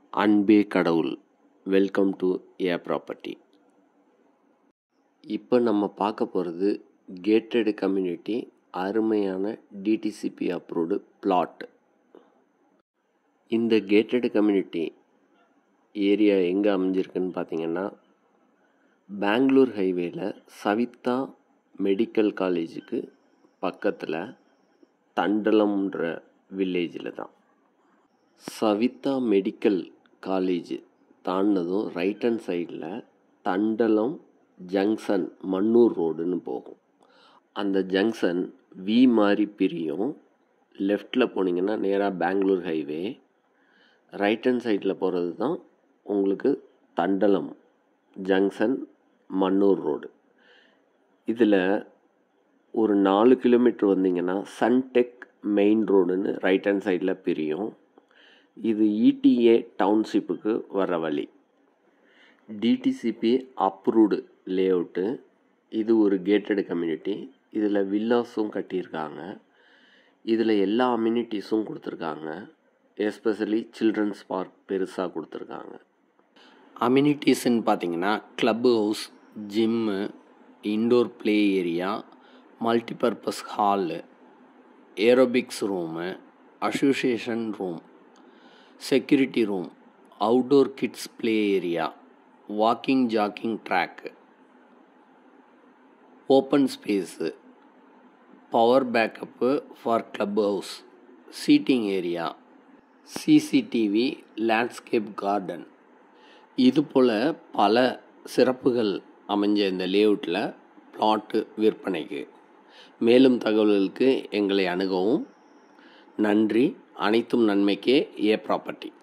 அன்பே கடவுள் welcome to A property இப்போ நம்ம பார்க்க போகிறது கேட்டட் கம்யூனிட்டி அருமையான டிடிசிபி அப்ரூவ்டு பிளாட் இந்த கேட்டட் கம்யூனிட்டி ஏரியா எங்கே அமைஞ்சிருக்குன்னு பார்த்தீங்கன்னா பெங்களூர் ஹைவேல சவிதா மெடிக்கல் காலேஜுக்கு பக்கத்தில் தண்டலம்ன்ற வில்லேஜில் தான் சவிதா மெடிக்கல் காலேஜ் தாண்டினதும் ரைட் ஹேண்ட் சைடில் தண்டலம் ஜங்ஷன் மன்னூர் ரோடுன்னு போகும் அந்த ஜங்ஷன் வி மாதிரி பிரியும் லெஃப்டில் போனீங்கன்னா நேராக பெங்களூர் ஹைவே ரைட் ஹேண்ட் சைடில் போகிறது தான் உங்களுக்கு தண்டலம் ஜங்ஷன் மன்னூர் ரோடு இதில் ஒரு நாலு கிலோமீட்டர் வந்தீங்கன்னா சன்டெக் மெயின் ரோடுன்னு ரைட் ஹேண்ட் சைடில் பிரியும் இது இடிஏ டவுன்ஷிப்புக்கு வர வழி டிடிசிபி அப்ரூவ்டு லேஅவுட்டு இது ஒரு கேட்டட் கம்யூனிட்டி இதில் வில்லாஸும் கட்டியிருக்காங்க இதில் எல்லா அம்யூனிட்டிஸும் கொடுத்துருக்காங்க எஸ்பெஷலி சில்ட்ரன்ஸ் பார்க் பெருசாக கொடுத்துருக்காங்க அம்யூனிட்டிஸ்ன்னு பார்த்தீங்கன்னா club house gym indoor play area multipurpose hall aerobics room association room security room outdoor kids play area walking jogging track open space power backup for club house seating area CCTV landscape garden இது போல் பல சிறப்புகள் அமைஞ்ச இந்த லேஅவுட்டில் plot விற்பனைக்கு மேலும் தகவல்களுக்கு எங்களை அணுகவும் நன்றி அனைத்தும் நன்மைக்கே ஏ ப்ராப்பர்ட்டி